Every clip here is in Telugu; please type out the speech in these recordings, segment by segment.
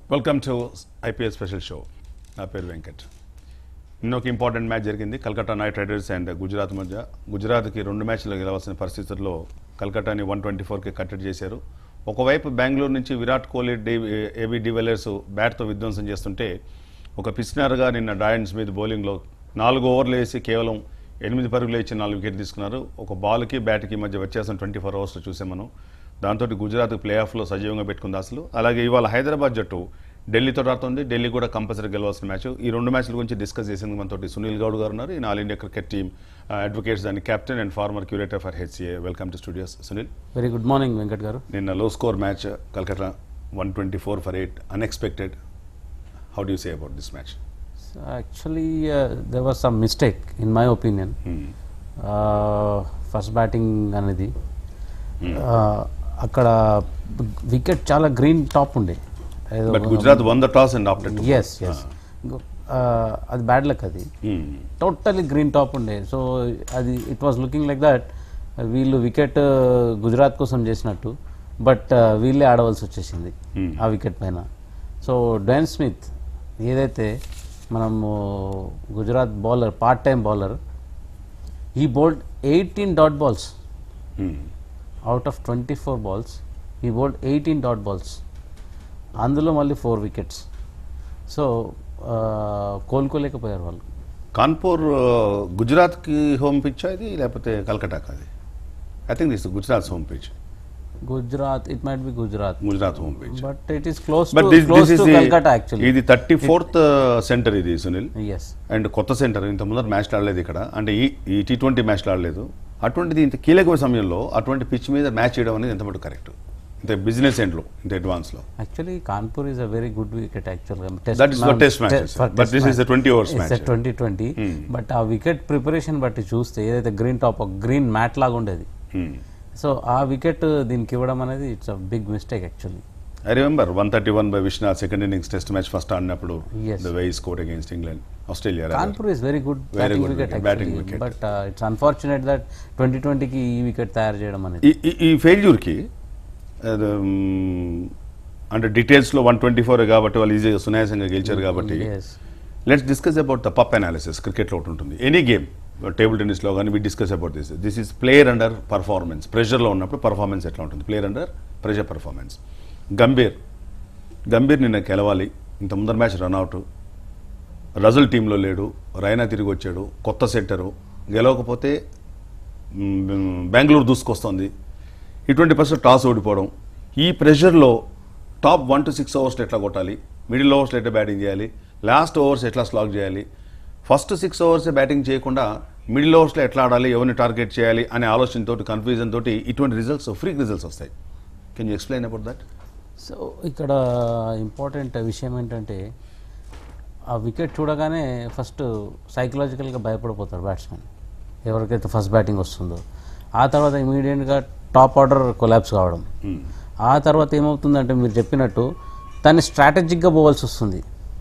Welcome to IPL special show నా పేరు వెంకట్ నిన్న ఒక ఇంపార్టెంట్ మ్యాచ్ జరిగింది Kolkata Knight Riders and Gujarat మధ్య గుజరాత్కి రెండు మ్యాచ్లు గెలవాల్సిన పరిస్థితుల్లో కల్కట్టాని వన్ ట్వంటీ ఫోర్కి కట్టడి చేశారు ఒకవైపు బెంగళూరు నుంచి Virat Kohli de AB de Villiers బ్యాట్తో విధ్వంసం చేస్తుంటే ఒక పిస్నర్గా నిన్న డయన్ స్మిత్ బౌలింగ్లో నాలుగు ఓవర్లు వేసి కేవలం ఎనిమిది పరుగులు ఇచ్చి నాలుగు వికెట్ తీసుకున్నారు ఒక బాల్కి బ్యాట్కి మధ్య వ్యత్యాసం ట్వంటీ ఫోర్ అవర్స్లో చూసాం మనం దాంతో గుజరాత్ ప్లే ఆఫ్లో సజీవంగా పెట్టుకుంది అసలు అలాగే ఇవాళ హైదరాబాద్ జట్టు ఢిల్లీతో ఆడుతుంది ఢిల్లీ కూడా కంపల్సరీ గెలవాల్సిన మ్యాచ్ ఈ రెండు మ్యాచ్ల గురించి డిస్కస్ చేసేందుకు మనతోటి సునీల్ గౌడ్ గారు ఉన్నారు ఈ all India cricket team advocates దాని captain and former curator for HCA welcome to studios Sunil very good morning Venkat garu నిన్న low score match Kolkata one twenty four for eight unexpected how do say about this match actually there was some mistake in my opinion first batting అనేది uh, అక్కడ వికెట్ చాలా గ్రీన్ టాప్ ఉండే but Gujarat won the toss and after S S అది బ్యాడ్ లక్ అది టోటలీ గ్రీన్ టాప్ ఉండే సో అది it was looking like that వీళ్ళు వికెట్ గుజరాత్ కోసం చేసినట్టు బట్ వీళ్ళే ఆడవలసి వచ్చేసింది Hmm. ఆ వికెట్ పైన సో డెన్ స్మిత్ ఏదైతే మనము Gujarat bowler part time bowler ఈ bowled eighteen dot balls out of twenty four balls ఈ బోల్డ్ ఎయిటీన్ డాట్ బాల్స్ అందులో మళ్ళీ ఫోర్ వికెట్స్ సో కోలుకోలేకపోయారు వాళ్ళు కాన్పూర్ గుజరాత్కి హోమ్ పిచ్ ఇది లేకపోతే కల్కటాకి అది I think this Gujarat home pitch Gujarat it might be Gujarat Gujarat home pitch but it is close but to this close this to is Calcutta actually ఇది థర్టీ ఫోర్త్ సెంటర్ ఇది సునీల్ ఎస్ అండ్ కొత్త సెంటర్ ఇంత ముందర మ్యాచ్ ఆడలేదు ఇక్కడ అంటే ఈ ఈ టీ ట్వంటీ మ్యాచ్ ఆడలేదు అటువంటిది ఇంత కీలక సమయంలో అటువంటి పిచ్ మీద మ్యాచ్ చేయడం అనేది ఎంత మటు కరెక్ట్ ఇంత బిజినెస్ ఎండ్లో ఇంత అడ్వాన్స్లో actually Kanpur is a very good wicket యాక్చువల్గా That is for test matches, sir. But this is a 20 overs match. Twenty twenty but ఆ వికెట్ ప్రిపరేషన్ బట్టి చూస్తే ఏదైతే గ్రీన్ టాప్ గ్రీన్ మ్యాట్ లాగా ఉండేది సో ఆ వికెట్ దీనికి ఇవ్వడం అనేది it's a big mistake actually I remember one thirty one by Vishwanath second innings test match first ఆడినప్పుడు Yes. The way score against England Australia Kanpur is very good Very batting good wicket wicket, batting wicket. But it's unfortunate that twenty ట్వంటీకి ఈ వికెట్ తయారు చేయడం అనేది ఈ ఈ- ఈ ఫెయిల్యూర్కి అంటే డీటెయిల్స్లో వన్ ట్వంటీ ఫోర్ కాబట్టి వాళ్ళు ఈజీగా సునాయాసంగా గెలిచారు కాబట్టి Yes. Let's discuss about the pup analysis క్రికెట్లో ఒకటి ఉంటుంది ఎనీ గేమ్ టేబుల్ టెన్నిస్లో కానీ we discuss about this this is player under performance ప్రెషర్లో ఉన్నప్పుడు పర్ఫార్మెన్స్ ఎట్లా ఉంటుంది player under pressure performance Gambhir Gambhir నిన్న గెలవాలి ఇంత ముందర మ్యాచ్ రన్అట్ రజల్ టీంలో లేడు రైనా తిరిగి వచ్చాడు కొత్త సెట్టరు గెలవకపోతే మ్, బెంగళూరు దూసుకొస్తుంది ఇటువంటి పరిస్థితులు టాస్ ఓడిపోవడం ఈ ప్రెషర్లో టాప్ వన్ టు సిక్స్ అవర్స్లో ఎట్లా కొట్టాలి మిడిల్ ఓవర్స్లో ఎట్లా బ్యాటింగ్ చేయాలి లాస్ట్ ఓవర్స్ ఎట్లా స్లాగ్ చేయాలి ఫస్ట్ సిక్స్ అవర్స్ బ్యాటింగ్ చేయకుండా మిడిల్ ఓవర్స్లో ఎట్లా ఆడాలి ఎవరిని టార్గెట్ చేయాలి అనే ఆలోచనతో కన్ఫ్యూజన్ తోటి ఇటువంటి రిజల్ట్స్ ఫ్రీక్ రిజల్ట్స్ వస్తాయి can you explain about that so ఇక్కడ ఇంపార్టెంట్ విషయం ఏంటంటే ఆ వికెట్ చూడగానే ఫస్ట్ సైకలాజికల్గా భయపడిపోతారు బ్యాట్స్మెన్ ఎవరికైతే ఫస్ట్ బ్యాటింగ్ వస్తుందో ఆ తర్వాత ఇమీడియట్గా టాప్ ఆర్డర్ కొలాబ్స్ కావడం ఆ తర్వాత ఏమవుతుందంటే మీరు చెప్పినట్టు దాన్ని స్ట్రాటజిక్గా పోవాల్సి వస్తుంది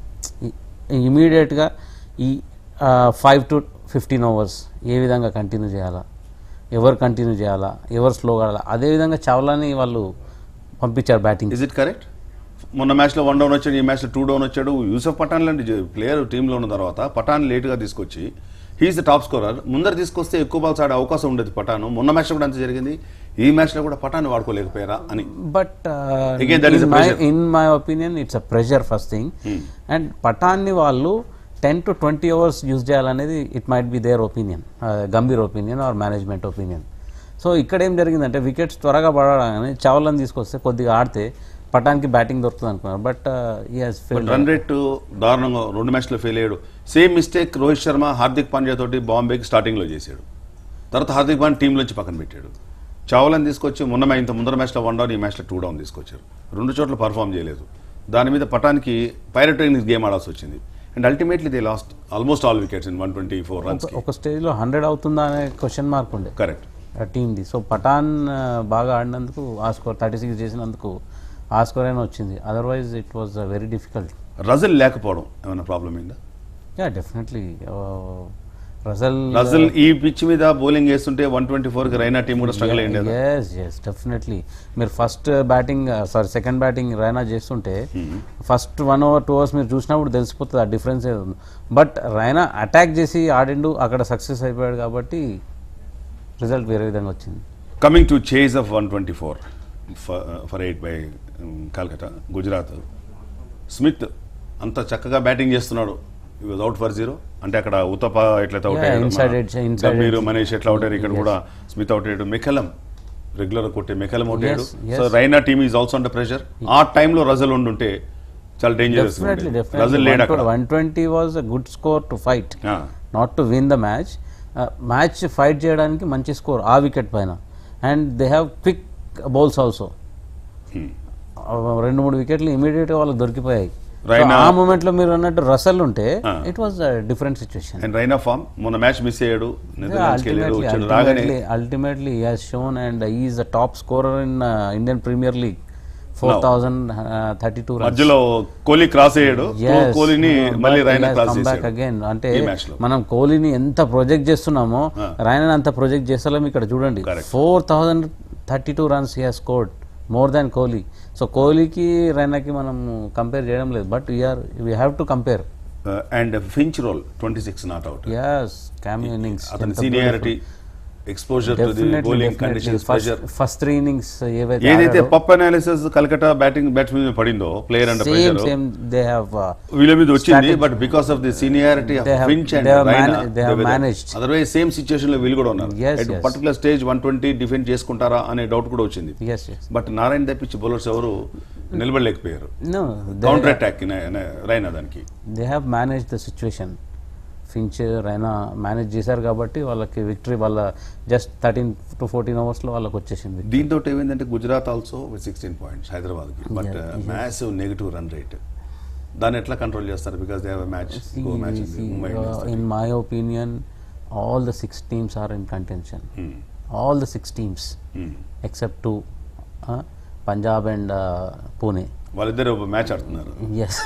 ఇమీడియట్గా ఈ ఫైవ్ టు ఫిఫ్టీన్ అవర్స్ ఏ విధంగా కంటిన్యూ చేయాలా ఎవరు కంటిన్యూ చేయాలా ఎవరు స్లోగా ఆడాలా అదేవిధంగా చావ్లాని వాళ్ళు పంపించారు బ్యాటింగ్ ఇస్ ఇట్ కరెక్ట్ మొన్న మ్యాచ్లో వన్ డౌన్ వచ్చాడు ఈ మ్యాచ్లో టూ డౌన్ వచ్చాడు యూసఫ్ పఠాన్ లాంటి ప్లేయర్ టీంలో ఉన్న తర్వాత పఠాన్ లేట్గా తీసుకొచ్చి హీఈస్ ద టాప్ స్కోరర్ ముందర తీసుకొస్తే ఎక్కువ బాల్స్ ఆడే అవకాశం ఉండేది పఠాన్ మొన్న మ్యాచ్లో కూడా అంత జరిగింది ఈ మ్యాచ్లో కూడా పఠాన్ వాడుకోలేకపోయారా అని but Again, that is a my pressure. In my opinion it's a pressure first thing and పఠాన్ని వాళ్ళు ten to twenty overs use చేయాలనేది it might be their opinion Gambhir opinion or management opinion so ఇక్కడ ఏం జరిగిందంటే వికెట్స్ త్వరగా పడగానే చవలని తీసుకొస్తే కొద్దిగా ఆడితే పఠాన్కి బ్యాటింగ్ దొరుకుతుంది అనుకున్నారు బట్ ఈ హాజ్ ఫెయిల్డ్ రన్ రేట్ దారుణంగా రెండు మ్యాచ్లో ఫెయిల్ అయ్యాడు సేమ్ మిస్టేక్ రోహిత్ శర్మ హార్దిక్ పాండ్యా తోటి బాంబేకి స్టార్టింగ్లో చేశాడు తర్వాత హార్దిక్ పాండ్యా టీంలోంచి పక్కన పెట్టాడు చావలని తీసుకొచ్చి మొన్న మ్యా- ఇంత ముందర మ్యాచ్లో వన్ డౌన్ ఈ మ్యాచ్లో టూ డౌన్ తీసుకొచ్చారు రెండు చోట్ల పర్ఫామ్ చేయలేదు దాని మీద పటానికి పైరటైన్ గేమ్ ఆడాల్సి వచ్చింది and ultimately they lost almost all wickets in one twenty four runs ఒక స్టేజ్లో హండ్రెడ్ అవుతుందా అనే క్వశ్చన్ మార్క్ ఉండే కరెక్ట్ ఆ టీంది సో పఠాన్ ఆ, బాగా ఆడినందుకు ఆ స్కోర్ థర్టీ సిక్స్ చేసినందుకు ఆ స్కోర్ అయినా వచ్చింది otherwise it was very difficult Russell లేకపోవడం ఏమైనా ప్రాబ్లం అయిందా యా డెఫినెట్లీ రజల్ రజల్ ఈ పిచ్ మీద బౌలింగ్ వేస్తుంటే వన్ ట్వంటీ ఫోర్ కి రైనా టీం కూడా స్ట్రగుల్ అయ్యింది కదా ఎస్ ఎస్ డెఫినెట్లీ మీరు first batting sorry second batting Raina చేస్తుంటే first one over two overs మీరు చూసినప్పుడు తెలిసిపోతుంది ఆ డిఫరెన్స్ ఏదో ఉంది బట్ రైనా అటాక్ చేసి ఆడిండు అక్కడ సక్సెస్ అయిపోయాడు కాబట్టి రిజల్ట్ వేరే విధంగా వచ్చింది coming to chase of one twenty four for eight by Calcutta Gujarat Smith అంత చక్కగా బ్యాటింగ్ చేస్తున్నాడు వాజ్ అవుట్ ఫర్ జీరో అంటే అక్కడ ఉతప ఎట్లయితే out Yeah, inside edge, inside మీరు edge. మనీష్ ఎట్లా అవుట్ అయ్యారు ఇక్కడ కూడా స్మిత్ అవుట్ అయ్యాడు మెకలం రెగ్యులర్ కొట్టే మెకలం అవుట్ అయ్యాడు yes. So Raina team is also under pressure ఆ టైంలో రజల్ ఉండుంటే చాలా డేంజరస్ డెఫినెట్లీ రజల్ లేడు అక్కడ definitely one twenty was a good score to fight Ah. Not to win the match match fight చేయడానికి మంచి స్కోర్ ఆ వికెట్ పైన and they have quick bowls also రెండు మూడు వికెట్లు ఇమీడియట్గా వాళ్ళకి దొరికిపోయాయి So, రైనా- ఆ మూమెంట్ లో మీరు అన్నట్టు రసల్ ఉంటే Ah. It was different situation and Raina form మొన్న మ్యాచ్ మిస్ అయ్యాడు నెదర్లాండ్స్కి వెళ్ళాడు వచ్చాడు రాగానే ultimately has shown and is the top scorer in Indian Premier League four thousand thirty two మధ్యలో కోహ్లీ క్రాస్ అయ్యాడు కోహ్లీని మళ్ళీ రైనా క్రాస్ బ్యాక్ చేశాడు అగైన్ అంటే ఈ match లో. మనం కోహ్లీని ఎంత ప్రొజెక్ట్ చేస్తున్నామో రైనా అంత ప్రొజెక్ట్ చేస్తలేము ఇక్కడ చూడండి Correct. Four thousand thirty two runs he scored more than Kohli so కోహ్లీకి రైనాకి మనం కంపేర్ చేయడం లేదు but we are we have to compare and Finch role twenty six not out yes came innings అతని seniority exposure to the bowling conditions pressure first three innings ఏవైతే ఏదైతే pup analysis Calcutta batting batsmen మీద పడిందో player and same pressure same they have వీళ్ళ మీద వచ్చింది but because of the seniority of They have- Finch and they have mana- they have managed. Otherwise same situation లో వీళ్ళు కూడా ఉన్నారు Yes, at yes. Particular stage one twenty defend చేసుకుంటారా అనే డౌట్ కూడా వచ్చింది ఎస్ ఎస్ బట్ నారాయణ తప్పించి బౌలర్స్ ఎవరు నిలబడలేకపోయారు నో కౌంటర్ అటాక్ రైనా దానికి they have manage the situation Finch Raina manage చేశారు కాబట్టి వాళ్ళకి విక్టరీ వాళ్ళ జస్ట్ థర్టీన్ టు ఫోర్టీన్ అవర్స్లో వాళ్ళకి వచ్చేసింది దీంతో ఏమైందంటే Gujarat also with sixteen points హైదరాబాద్కి but massive negative run rate దాన్ని ఎట్లా కంట్రోల్ చేస్తారు because they have match go match Mumbai in my opinion all the six teams are in contention all the six teams except two Punjab and Pune వాళ్ళిద్దరు మ్యాచ్ ఆడుతున్నారు ఎస్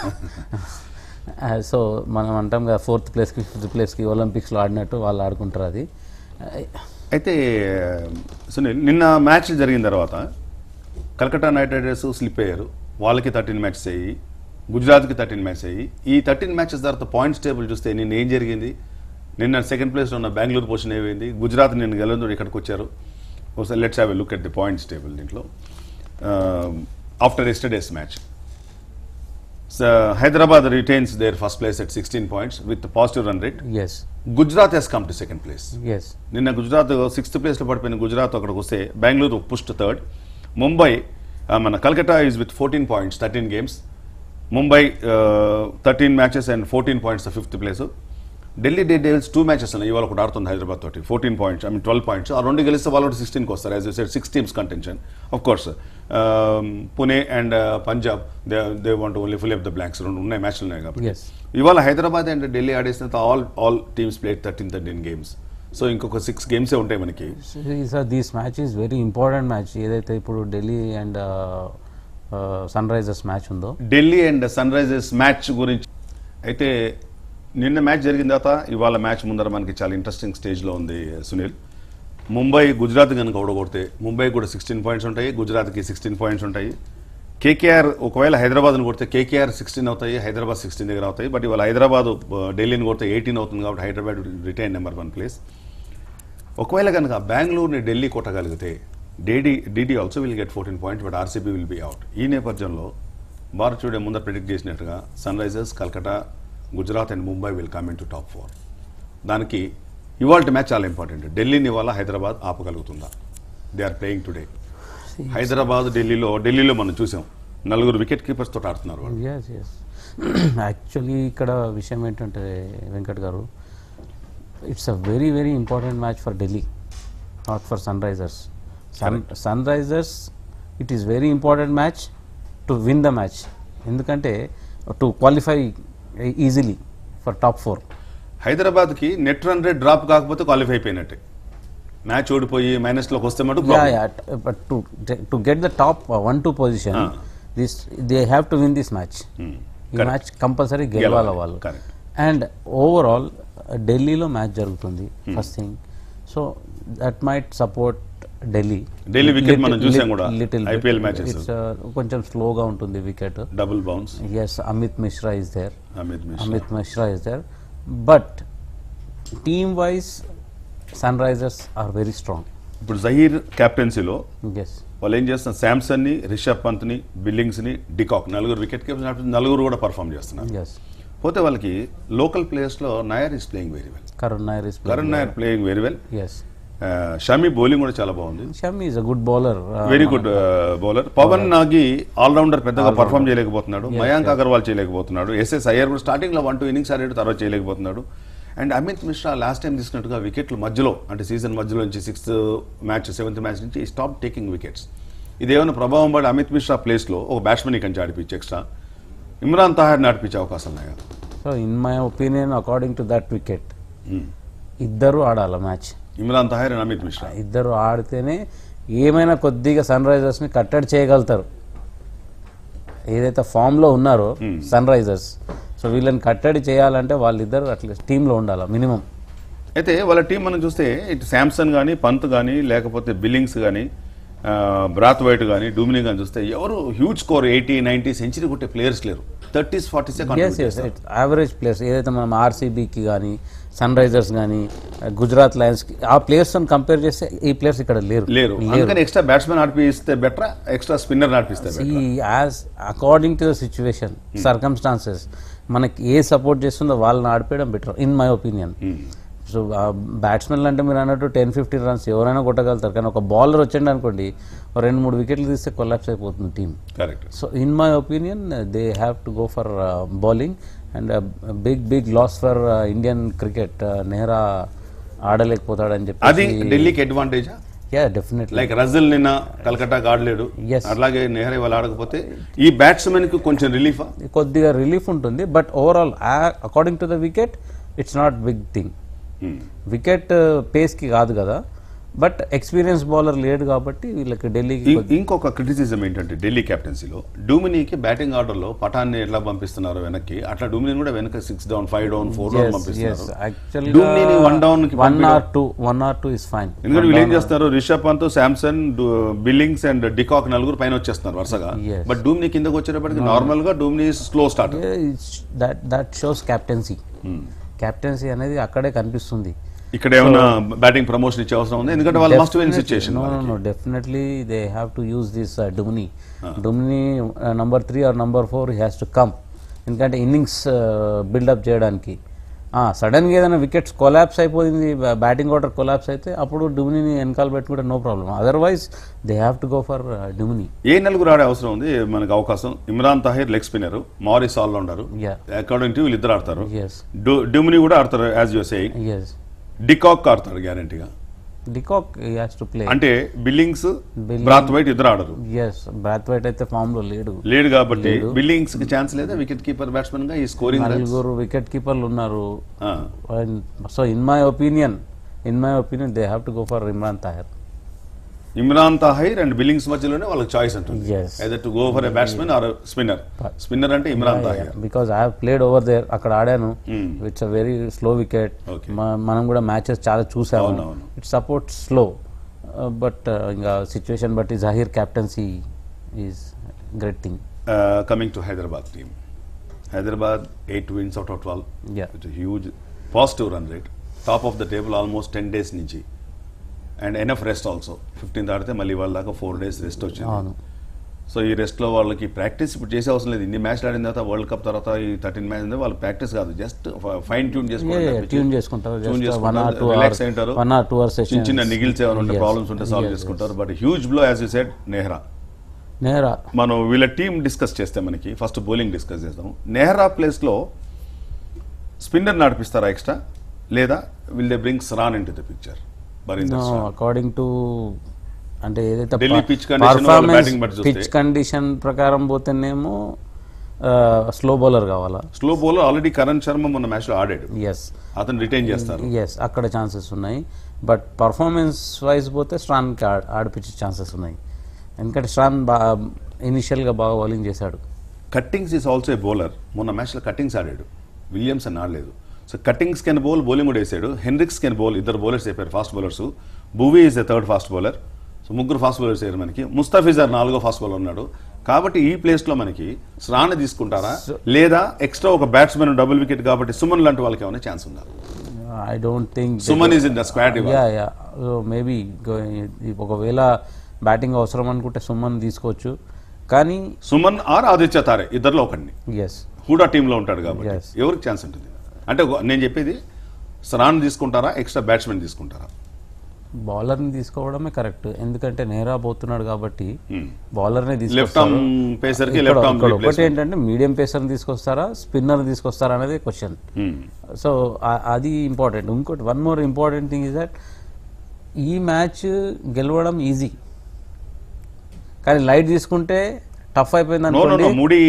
సో మనం అంటాం కదా ఫోర్త్ ప్లేస్కి ఫిఫ్త్ ప్లేస్కి ఒలింపిక్స్లో ఆడినట్టు వాళ్ళు ఆడుకుంటారు అది అయితే సునీల్ నిన్న మ్యాచ్ జరిగిన తర్వాత కలకట్టా నైట్ రైడర్స్ స్లిప్ అయ్యారు వాళ్ళకి థర్టీన్ మ్యాచెస్ అయ్యి గుజరాత్కి థర్టీన్ మ్యాచెస్ అయ్యి ఈ థర్టీన్ మ్యాచెస్ తర్వాత పాయింట్స్ టేబుల్ చూస్తే నిన్న ఏం జరిగింది నిన్న సెకండ్ ప్లేస్లో ఉన్న బెంగళూరు పొజిషన్ ఏమైంది గుజరాత్ నిన్న గెలందరూ ఇక్కడికి వచ్చారు ఒకసారి let's have a look at the points table దీంట్లో after yesterday's match Hyderabad retains their first place at sixteen points with positive run rate yes Gujarat has come to second place yes నిన్న గుజరాత్ సిక్స్త్ ప్లేస్లో పడిపోయిన గుజరాత్ అక్కడికి వస్తే బెంగళూరు పుష్ట్ థర్డ్ ముంబై ఆ, మన Calcutta is with fourteen points thirteen games Mumbai thirteen matches and fourteen points fifth place Delhi Daredevils two matches ఉన్నాయి ఇవాళ ఒకటి ఆడుతుంది హైదరాబాద్ తోటి fourteen points I mean twelve points ఆ రెండు గెలిస్తే వాళ్ళు కూడా సిక్స్టీన్కి వస్తారు as said six teams contention of course Pune and Punjab they they want only full up the blanks రెండు ఉన్నాయి మ్యాచ్లు ఉన్నాయి కాబట్టి ఎస్ ఇవాళ హైదరాబాద్ అండ్ ఢిల్లీ ఆడేసిన all all teams played thirteen thirteen games so ఇంకొక సిక్స్ గేమ్సే ఉంటాయి మనకి sir these match is very important match ఏదైతే ఇప్పుడు Delhi and Sunrisers match ఉందో Delhi and Sunrisers match గురించి అయితే నిన్న మ్యాచ్ జరిగిన తర్వాత ఇవాళ మ్యాచ్ ముందర మనకి చాలా ఇంట్రెస్టింగ్ స్టేజ్లో ఉంది సునీల్ ముంబై గుజరాత్ కనుక ఓడగొడితే ముంబై కూడా సిక్స్టీన్ పాయింట్స్ ఉంటాయి గుజరాత్కి సిక్స్టీన్ పాయింట్స్ ఉంటాయి కేకేఆర్ ఒకవేళ హైదరాబాద్ని కొడితే కేకేఆర్ సిక్స్టీన్ అవుతాయి హైదరాబాద్ సిక్స్టీన్ దగ్గర అవుతాయి బట్ ఇవాళ హైదరాబాద్ ఢిల్లీని కొడితే ఎయిటీన్ అవుతుంది కాబట్టి Hyderabad retain number one place ఒకవేళ కనుక బెంగళూరుని ఢిల్లీ కొట్టగలిగితే డేడీ DD also will get fourteen points but RCB will be out ఈ నేపథ్యంలో భారత్ చూడే ముందర ప్రిడిక్ట్ చేసినట్టుగా Sunrisers Calcutta Gujarat and Mumbai will come in to top four దానికి ఇవాళ మ్యాచ్ చాలా ఇంపార్టెంట్ ఢిల్లీని ఇవాళ హైదరాబాద్ ఆపగలుగుతుందా they are playing today Hyderabad ఢిల్లీలో ఢిల్లీలో మనం చూసాం నలుగురు వికెట్ కీపర్స్ తోటి ఆడుతున్నారు వాళ్ళు ఎస్ ఎస్ యాక్చువల్లీ ఇక్కడ విషయం ఏంటంటే Venkat garu it's a very very important match for Delhi not for Sunrisers sun Sunrisers it is very important match to win the match ఎందుకంటే to qualify easily for top four హైదరాబాద్కి నెట్ రన్ రేట్ డ్రాప్ కాకపోతే క్వాలిఫై అయిపోయినట్టే మ్యాచ్ ఓడిపోయి మైనస్లోకి వస్తే మటు yeah yeah t- but to to get the top uh, one two position Ah. this they have to win this match ఈ మ్యాచ్ కంపల్సరీ గెలవాలి వాళ్ళు కరెక్ట్ అండ్ ఓవరాల్ ఢిల్లీలో మ్యాచ్ జరుగుతుంది first thing so that might support Delhi Delhi wicket మనం చూసాం కూడా, లిటిల్ IPL matches. కొంచెం స్లోగా ఉంటుంది wicket double bounce yes Amit Mishra is there Amit Mishra Amit Mishra is there but team wise Sunrisers are very strong ఇప్పుడు జహీర్ కెప్టెన్సీలో ఎస్ వాళ్ళు ఏం చేస్తున్నారు శాంసన్ ని రిషబ్ పంత్ ని బిల్లింగ్స్ ని డికాక్ నలుగురు వికెట్ కీపర్స్ నలుగురు కూడా పర్ఫామ్ చేస్తున్నారు ఎస్ పోతే వాళ్ళకి లోకల్ ప్లేయర్స్ లో Nair is playing very well Karun Nair is Karan Nair playing very well yes Shami bowling కూడా చాలా బాగుంది Shami is a good bowler very good bowler Pawan Negi allrounder పెద్దగా పర్ఫామ్ చేయలేకపోతున్నాడు మయాంక్ అగర్వాల్ చేయలేకపోతున్నాడు ఎస్ఎస్ అయ్యర్ కూడా స్టార్టింగ్ లో వన్ టూ ఇన్నింగ్స్ ఆడాడు తర్వాత చేయలేకపోతున్నాడు and Amit Mishra last time తీసుకున్నట్టుగా వికెట్లు మధ్యలో అంటే సీజన్ మధ్యలో నుంచి సిక్స్త్ మ్యాచ్ సెవెంత్ మ్యాచ్ నుంచి స్టాప్ టేకింగ్ వికెట్స్ ఇదేమైనా ప్రభావం పడి అమిత్ మిశ్రా ప్లేస్లో ఒక బ్యాట్స్మెన్ కంచి ఆడిపించి ఎక్స్ట్రా ఇమ్రాన్ తహార్ని ఆడిపించే అవకాశం ఉన్నాయా so in my opinion according to that wicket ఇద్దరు ఆడాల మ్యాచ్ ఇమ్రాన్ తహార్ అండ్ అమిత్ మిశ్రా ఇద్దరు ఆడితేనే ఏమైనా కొద్దిగా సన్ రైజర్స్ని కట్టడి చేయగలుగుతారు ఏదైతే ఫామ్లో ఉన్నారో సన్ రైజర్స్ సో వీళ్ళని కట్టడి చేయాలంటే వాళ్ళిద్దరు అట్లీస్ట్ టీంలో ఉండాలి మినిమం అయితే వాళ్ళ టీం మనం చూస్తే ఇటు శాంసన్ కానీ పంత్ కానీ లేకపోతే బిల్లింగ్స్ కానీ బ్రాత్ వైట్ కానీ డూమిని కానీ చూస్తే ఎవరు huge score eighty ninety century కొట్టే ప్లేయర్స్ లేరు థర్టీస్ ఫార్టీసే yes yes it's average players ఏదైతే మనం ఆర్సీబీకి కానీ సన్ రైజర్స్ కానీ గుజరాత్ లయన్స్కి ఆ ప్లేయర్స్తో కంపేర్ చేస్తే ఈ ప్లేయర్స్ ఇక్కడ లేరు లేరు అందుకని ఎక్స్ట్రా బ్యాట్స్మెన్ ఆడిపిస్తే బెటర్ ఎక్స్ట్రా స్పిన్నర్ ఆడిపిస్తే better. ఈ as according to the situation circumstances మనకి ఏ సపోర్ట్ చేస్తుందో వాళ్ళని ఆడిపోయడం better in my opinion so batsmen అంటే మీరు అన్నట్టు టెన్ ఫిఫ్టీన్ రన్స్ ఎవరైనా కొట్టగలుగుతారు కానీ ఒక బౌలర్ వచ్చిండు అనుకోండి ఒక రెండు మూడు వికెట్లు తీస్తే కొలాప్స్ అయిపోతుంది team correct so in my opinion they have to go for bowling and big big loss for Indian cricket Nehra ఆడలేకపోతాడని అది చెప్పి ఢిల్లీకి అడ్వాంటేజా యా డెఫినెట్లీ లైక్ రజల్ నిన్న కలకట్టాకి ఆడలేడు Yes. అట్లాగే నెహ్రా వాళ్ళు ఆడకపోతే ఈ బ్యాట్స్మెన్ కి కొంచెం రిలీఫా కొద్దిగా రిలీఫ్ ఉంటుంది but overall according to the wicket it's not big thing wicket పేస్కి కాదు కదా బట్ ఎక్స్పీరియన్స్ బౌలర్ లేడు కాబట్టి వీళ్ళకి ఢిల్లీకి ఇంకొక క్రిటిసిజం ఏంటంటే ఢిల్లీ కెప్టెన్సీలో డూమినీకి బ్యాటింగ్ ఆర్డర్ లో పఠాన్ని ఎట్లా పంపిస్తున్నారు వెనక్కి అట్లా డూమిని కూడా వెనక six down five down four down పంపిస్తున్నారు డూమిని వన్ డౌన్ కి one or two one or two is fine ఎందుకంటే వీళ్ళు ఏం చేస్తారు Rishabh Pant Samson Billings and de Kock నలుగురు పైన వచ్చేస్తున్నారు వరుసగా Yes. బట్ డూమ్ని కిందకి వచ్చేటప్పటికి నార్మల్ గా Duminy slow start that that shows captaincy captaincy అనేది అక్కడే కనిపిస్తుంది ఇక్కడ ఏమైనా బ్యాటింగ్ ప్రమోషన్ ఇచ్చే అవసరం ఉంది ఎందుకంటే వాళ్ళు must win situation No, no, no. Definitely, they have to use this uh, Dumni. Dumni uh, number three or number four, he has to come. ఎందుకంటే ఇన్నింగ్స్ బిల్డప్ చేయడానికి సడన్గా ఏదైనా వికెట్స్ కొలాప్స్ అయిపోయింది బ్యాటింగ్ ఆర్డర్ కొలాప్స్ అయితే అప్పుడు డుమిని వెనకాల పెట్టుకుంటే no problem otherwise they have to go for Duminy ఏ నలుగురు ఆడే అవసరం ఉంది మనకు అవకాశం Imran Tahir leg spinner Morris allrounder yeah according to వీళ్ళిద్దరు ఆడతారు ఎస్ డుమిని కూడా ఆడతారు as you saying yes de Kock ఆడతారు గ్యారంటీగా డికాక్ హ్యాస్ టు ప్లే అంటే బిల్లింగ్స్ Billings. బ్రాత్ వైట్ ఇద్దరు ఆడరు ఎస్ బ్రాత్ వైట్ అయితే ఫామ్ లో లేడు లేడు కాబట్టి బిల్లింగ్స్ కి ఛాన్స్ లేదా వికెట్ కీపర్ బ్యాట్స్మెన్ గా ఈ స్కోరింగ్ నలుగురు వికెట్ కీపర్లు ఉన్నారు so in my opinion in my opinion they have to go for Imran Tahir Imran Tahir and Billings మధ్యలోనే వాళ్ళకి చాయిస్ ఉంటుంది Yes. Either to go for a batsmen or spinner spinner అంటే Imran Tahir because I have played over there అక్కడ ఆడాను it's a very slow wicket Okay. మనం కూడా మ్యాచెస్ చాలా చూసాము అవునవును. ఇట్ సపోర్ట్ స్లో బట్ ఇంకా సిచ్యువేషన్ బట్టి Zaheer captaincy is great thing coming to Hyderabad team Hyderabad eight wins out of twelve Yeah. It's huge positive run rate top of the table almost ten days నుంచి and enough rest also fifteenth ఆడితే మళ్ళీ వాళ్ళ దాకా ఫోర్ డేస్ రెస్ట్ వచ్చింది అవును సో ఈ రెస్ట్లో వాళ్ళకి ప్రాక్టీస్ ఇప్పుడు చేసే అవసరం లేదు ఇన్ని మ్యాచ్లు ఆడిన తర్వాత వరల్డ్ కప్ తర్వాత ఈ థర్టీన్ మ్యాచ్ వాళ్ళు ప్రాక్టీస్ కాదు జస్ట్ ఫైన్ ట్యూన్ ట్యూన్ చేసుకుంటారు tune just one or two relax అయింటారు వన్ ఆర్ టూ అవర్స్ చిన్న చిన్న నిగిల్స్ ఏమైనా ఉంటే ప్రాబ్లమ్స్ ఉంటే సాల్వ్ చేసుకుంటారు but huge blow as you said Nehra Nehra మనం వీళ్ళ టీం డిస్కస్ చేస్తే మనకి ఫస్ట్ బౌలింగ్ డిస్కస్ చేస్తాం నెహ్రా ప్లేస్లో స్పిన్నర్ నడిపిస్తారా ఎక్స్ట్రా లేదా will they bring Sran into the picture Barinder Sran. According to అంటే ఏదైతే ఢిల్లీ pitch condition వాళ్ళ batting బట్టి చూస్తే. పిచ్ కండిషన్ ప్రకారం పోతేనేమో స్లో బౌలర్ కావాలా slow bowler already Karan Sharma మొన్న మ్యాచ్లో ఆడాడు ఎస్ అతను రిటైన్ చేస్తారు ఎస్ అక్కడ ఛాన్సెస్ ఉన్నాయి బట్ పర్ఫార్మెన్స్ వైజ్ పోతే స్ట్రాన్కి ఆడ ఆడిపించే ఛాన్సెస్ ఉన్నాయి ఎందుకంటే స్ట్రాన్ బాగా ఇనిషియల్గా బాగా బౌలింగ్ చేశాడు Cuttings is also a bowler మొన్న మ్యాచ్లో కట్టింగ్స్ ఆడాడు విలియమ్సన్ ఆడలేదు so Cuttings can bowl bowling కూడా వేసాడు హెన్రిక్స్ కెన్ బౌల్ ఇద్దరు బౌలర్స్ అయిపోయారు fast bowlers Bhuvi is the third fast bowler so ముగ్గురు ఫాస్ట్ బౌలర్స్ అయ్యారు మనకి ముస్తఫిజర్ నాలుగో ఫాస్ట్ బౌలర్ ఉన్నాడు కాబట్టి ఈ ప్లేస్లో మనకి శ్రాణ తీసుకుంటారా లేదా ఎక్స్ట్రా ఒక బ్యాట్స్మెన్ డబుల్ వికెట్ కాబట్టి సుమన్ లాంటి వాళ్ళకి ఏమైనా ఛాన్స్ ఉందా I don't think Suman is in the squad yeah yeah maybe ఒకవేళ బ్యాటింగ్ అవసరం అనుకుంటే సుమన్ తీసుకోవచ్చు కానీ సుమన్ ఆర్ ఆదిత్య తారే ఇద్దరిలో ఒకరిని ఎస్ హూడా టీంలో ఉంటాడు కాబట్టి Yes. ఎవరికి ఛాన్స్ ఉంటుంది అంటే ఒక- నేను చెప్పేది శ్రాన్ తీసుకుంటారా ఎక్స్ట్రా బ్యాట్స్మెన్ తీసుకుంటారా బౌలర్ని తీసుకోవడమే కరెక్ట్ ఎందుకంటే నేరా పోతున్నాడు కాబట్టి Hmm. బౌలర్నే లెఫ్ట్ ఆర్మ్ పేసర్ కి లెఫ్ట్ ఆర్మ్ ఒకటి ఏంటంటే మీడియం పేసర్ని తీసుకొస్తారా స్పిన్నర్ తీసుకొస్తారా అనేది క్వశ్చన్ సో అది ఇంపార్టెంట్ ఇంకోటి one more important thing is that ఈ మ్యాచ్ గెలవడం ఈజీ కానీ లైట్ తీసుకుంటే టఫ్ అయిపోయింది నో నో అనుకోండి నో మూడీ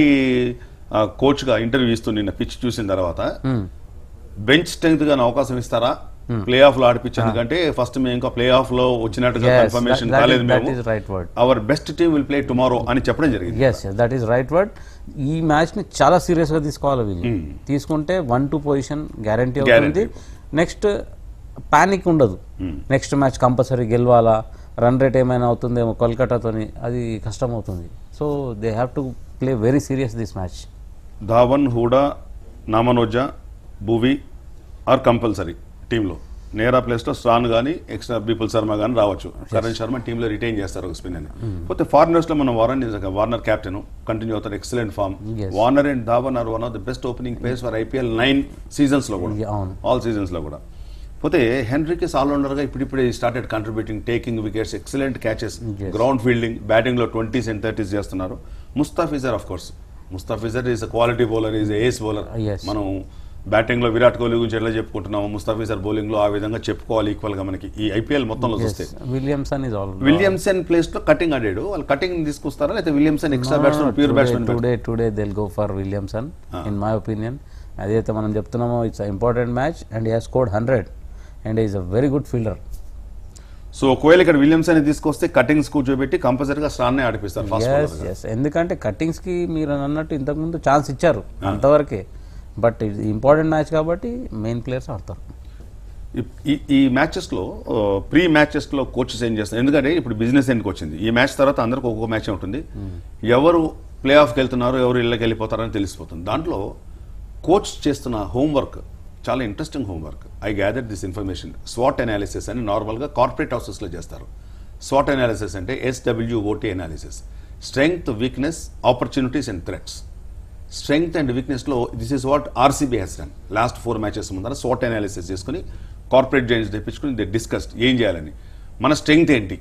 కోచ్ గా ఇంటర్వ్యూ ఇస్తూ నిన్న పిచ్ చూసిన తర్వాత Hmm. బెంచ్ స్ట్రెంగ్త్ గా అవకాశం ఇస్తారా ప్లే ఆఫ్ లో ఆడిపించే ఎందుకంటే ఫస్ట్ మేము ఇంకా ప్లే ఆఫ్ లో వచ్చినట్టుగా Yes, కన్ఫర్మేషన్ that- that కాలేదు is- that మేము is right word. Our best team will play tomorrow అని చెప్పడం జరిగింది yes that is right word ఈ మ్యాచ్ని చాలా సీరియస్గా తీసుకోవాలి వీళ్ళు తీసుకుంటే వన్ టూ పొజిషన్ గ్యారంటీ అవుతుంది నెక్స్ట్ పానిక్ ఉండదు నెక్స్ట్ మ్యాచ్ కంపల్సరీ గెలవాలా రన్ రేట్ ఏమైనా అవుతుందేమో కోల్కతాతోని అది కష్టం అవుతుంది so they have to play very serious this match Dhawan Hooda నామనోజా భువి ఆర్ కంపల్సరీ టీంలో నేరా ప్లేస్లో స్ట్రాన్ కానీ ఎక్స్ట్రా బీపుల్ శర్మ కానీ రావచ్చు కరణ్ శర్మ టీంలో రిటైన్ చేస్తారు ఒక స్పిన్ అని పోతే ఫారినర్స్లో మనం వారన్ వార్నర్ కెప్టెన్ కంటిన్యూ అవుతారు excellent form Yes. Warner and Dhawan are one of the best opening pairs for IPL nine సీజన్స్లో కూడా Yeah, అవును. ఆల్ సీజన్స్లో కూడా పోతే హెన్రీకి ఆల్రౌండర్గా ఇప్పుడిప్పుడే started contributing taking wickets excellent catches Yes. Ground fielding బ్యాటింగ్లో ట్వంటీస్ అండ్ థర్టీస్ చేస్తున్నారు Mustafizur of course Mustafizur is a quality bowler is ace bowler Yes. మనం బ్యాటింగ్లో విరాట్ కోహ్లీ గురించి ఎట్లా చెప్పుకుంటున్నాము ముస్తాఫిజర్ బౌలింగ్లో ఆ విధంగా చెప్పుకోవాలి ఈక్వల్గా మనకి ఈ ఐపీఎల్ మొత్తంలో చూస్తే విలియమ్సన్ ఇస్ ఆల్ విలియమ్సన్ ప్లేస్లో కటింగ్ ఆడాడు వాళ్ళు కటింగ్ తీసుకొస్తారా లేకపోతే Williamson extra batsmen pure batsmen today today they'll go for Williamson in my opinion అదైతే మనం చెప్తున్నామో it's important match and has scored hundred and is a very good fielder so ఒకవేళ ఇక్కడ విలియమ్సన్ తీసుకొస్తే కటింగ్స్ కూర్చోబెట్టి కంపల్సరీగా స్టార్నే ఆడిపిస్తారు ఫస్ట్ ఎస్ ఎస్ ఎందుకంటే కట్టింగ్స్కి మీరు అన్నట్టు ఇంతకుముందు ఛాన్స్ ఇచ్చారు అంతవరకే బట్ ఇది ఇంపార్టెంట్ మ్యాచ్ కాబట్టి మెయిన్ ప్లేయర్స్ ఆడతారు ఈ- ఈ ఈ మ్యాచెస్లో ప్రీ మ్యాచెస్లో కోచెస్ ఏం చేస్తారు ఎందుకంటే ఇప్పుడు బిజినెస్ ఎండ్కి వచ్చింది ఈ మ్యాచ్ తర్వాత అందరికి ఒక్కొక్క మ్యాచ్ ఉంటుంది ఎవరు ప్లే ఆఫ్కి వెళ్తున్నారు ఎవరు ఇళ్ళకి వెళ్ళిపోతారని తెలిసిపోతుంది దాంట్లో కోచ్ చేస్తున్న హోంవర్క్ చాలా interesting homework I gather this information స్వాట్ అనాలిసిస్ అని నార్మల్గా కార్పొరేట్ హౌసెస్లో చేస్తారు స్వాట్ అనాలిసిస్ అంటే S W O T analysis strength weakness opportunities and threats strength and వీక్నెస్లో this is what RCB has done last four matches ముందర స్వాట్ అనాలిసిస్ చేసుకుని కార్పొరేట్ జైన్స్ తెప్పించుకుని దే డిస్కస్డ్ ఏం చేయాలని మన స్ట్రెంగ్త్ ఏంటి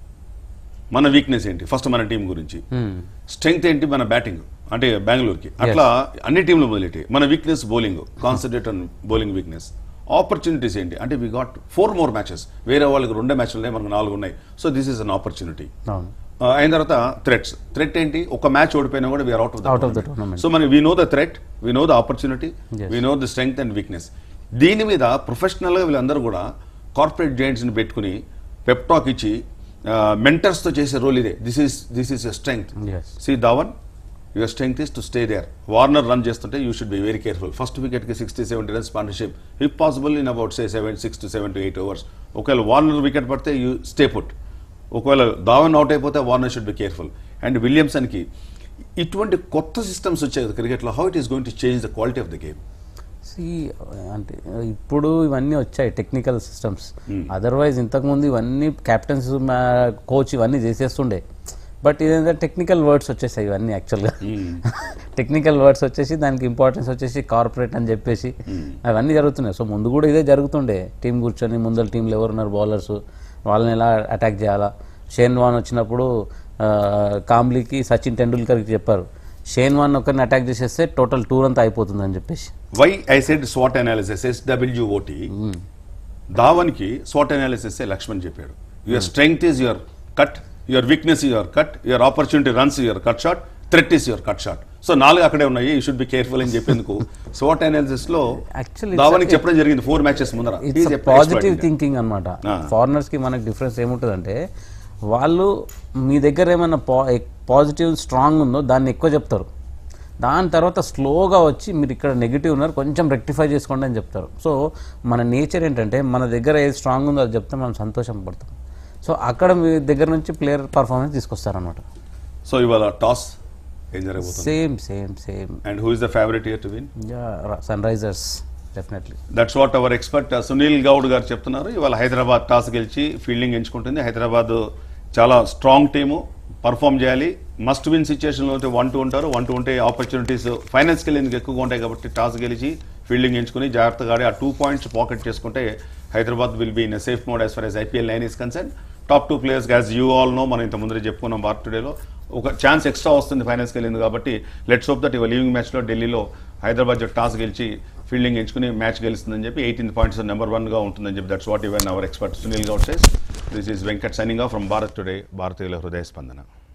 మన వీక్నెస్ ఏంటి ఫస్ట్ మన టీం గురించి స్ట్రెంగ్త్ ఏంటి మన బ్యాటింగ్ అంటే బెంగళూరుకి అట్లా అన్ని టీంలు మొదలెట్టి మన weakness bowling concentrate on bowling weakness opportunities ఏంటి అంటే we got four more matches వేరే వాళ్ళకి రెండే మ్యాచ్లు ఉన్నాయి మనకు నాలుగు ఉన్నాయి so this is an opportunity అవును ఆ, అయిన తర్వాత థ్రెట్స్ థ్రెట్ ఏంటి ఒక మ్యాచ్ ఓడిపోయినా కూడా we are out of Out of the tournament. So మన we know the threat we know the opportunity Yes. We know the strength and weakness దీని మీద ప్రొఫెషనల్గా వీళ్ళందరూ కూడా కార్పొరేట్ జాయింట్స్ని పెట్టుకుని పెప్టాక్ ఇచ్చి మెంటర్స్తో చేసే రోల్ ఇదే this is this is your strength yes see Dhawan your strength is to stay there Warner run చేస్తుంటే you should be very careful first వికెట్కి sixty seventy runs partnership if possible in about say seven six to seven to eight overs ఒకవేళ వార్నర్ వికెట్ పడితే యూ స్టే పుట్ ఒకవేళ ధావన్ అవుట్ అయిపోతే Warner should be careful and విలియమ్సన్కి ఇటువంటి కొత్త సిస్టమ్స్ వచ్చాయి కదా క్రికెట్లో how it is going to change the quality of the game see ఇప్పుడు ఇవన్నీ వచ్చాయి టెక్నికల్ సిస్టమ్స్ అదర్వైజ్ ఇంతకుముందు ఇవన్నీ క్యాప్టెన్స్ కోచ్ ఇవన్నీ చేసేస్తుండే బట్ ఇదేంటంటే టెక్నికల్ వర్డ్స్ వచ్చేసాయి ఇవన్నీ యాక్చువల్గా టెక్నికల్ వర్డ్స్ వచ్చేసి దానికి ఇంపార్టెన్స్ వచ్చేసి కార్పొరేట్ అని చెప్పేసి అవన్నీ జరుగుతున్నాయి సో ముందు కూడా ఇదే జరుగుతుండే టీం కూర్చొని ముందర టీంలో ఎవరున్నారు బౌలర్స్ వాళ్ళని ఎలా అటాక్ చేయాలా షేన్ వాన్ వచ్చినప్పుడు ఆ, కాంబ్లీకి సచిన్ టెండూల్కర్కి చెప్పారు షేన్ వాన్ ఒకరిని అటాక్ చేసేస్తే టోటల్ టూర్ అంతా అయిపోతుందని చెప్పేసి వై ఐ సెడ్ స్వాట్ అనాలిసిస్ ఎస్డబ్ల్యూఓటి ధావన్కి స్వాట్ అనాలిసిస్ లక్ష్మణ్ చెప్పాడు your strength is your cut your weakness your cut your opportunity runs your cut shot threat is your cut shot so నాలుగు అక్కడే ఉన్నాయి యూ షుడ్ బి కేర్ఫుల్ అని చెప్పేందుకు స్వాట్ అనాలిసిస్ లో Actually, it's ధావన్కి a- చెప్పడం జరిగింది ఫోర్ మ్యాచెస్ ముందర He is it's a positive expert in that. Thinking అనమాట Ah. ఫారినర్స్కి మనకి డిఫరెన్స్ ఏముంటుందంటే వాళ్ళు మీ దగ్గర ఏమైనా పా పాజిటివ్ స్ట్రాంగ్ ఉందో దాన్ని ఎక్కువ చెప్తారు దాని తర్వాత స్లోగా వచ్చి మీరు ఇక్కడ నెగిటివ్ ఉన్నారు కొంచెం రెక్టిఫై చేసుకోండి అని చెప్తారు సో మన నేచర్ ఏంటంటే మన దగ్గర ఏది స్ట్రాంగ్ ఉందో అది చెప్తే మనం సంతోషం పడతాం సో అక్కడ మీ దగ్గర నుంచి ప్లేయర్ పర్ఫార్మెన్స్ తీసుకొస్తారనమాట సో ఇవాళ టాస్ ఏం జరగబోతుంది same same same and who is the favourite here to win Sunrisers definitely that's what our expert Sunil Goud garu చెప్తున్నారు ఇవాళ హైదరాబాద్ టాస్ గెలిచి ఫీల్డింగ్ ఎంచుకుంటుంది హైదరాబాద్ చాలా స్ట్రాంగ్ టీము పర్ఫామ్ చేయాలి మస్ట్ విన్ సిచ్యువేషన్లో అయితే వన్ టూ ఉంటారు వన్ టూ ఉంటే ఆపర్చునిటీస్ ఫైనాన్స్కి వెళ్ళేందుకు ఎక్కువగా ఉంటాయి కాబట్టి టాస్ గెలిచి ఫీల్డింగ్ ఎంచుకుని జాగ్రత్తగా ఆడి ఆ టూ పాయింట్స్ పాకెట్ చేసుకుంటే Hyderabad will be in safe mode as far as IPL line is concern top two players as you all know మనం ఇంత ముందరే చెప్పుకున్నాం భారత్ టుడేలో ఒక ఛాన్స్ ఎక్స్ట్రా వస్తుంది ఫైనాన్స్కి వెళ్ళింది కాబట్టి లెట్స్ హోప్ దట్ ఇవాళ లీవింగ్ మ్యాచ్లో ఢిల్లీలో హైదరాబాద్ జట్టు టాస్ గెలిచి ఫీల్డింగ్ ఎంచుకుని మ్యాచ్ గెలుస్తుందని చెప్పి ఎయిటీన్ పాయింట్స్ నెంబర్ వన్గా ఉంటుందని చెప్పి that's what even our expert Sunil Goud says this is Venkat signing off from Bharat today భారతీయుల హృదయ స్పందన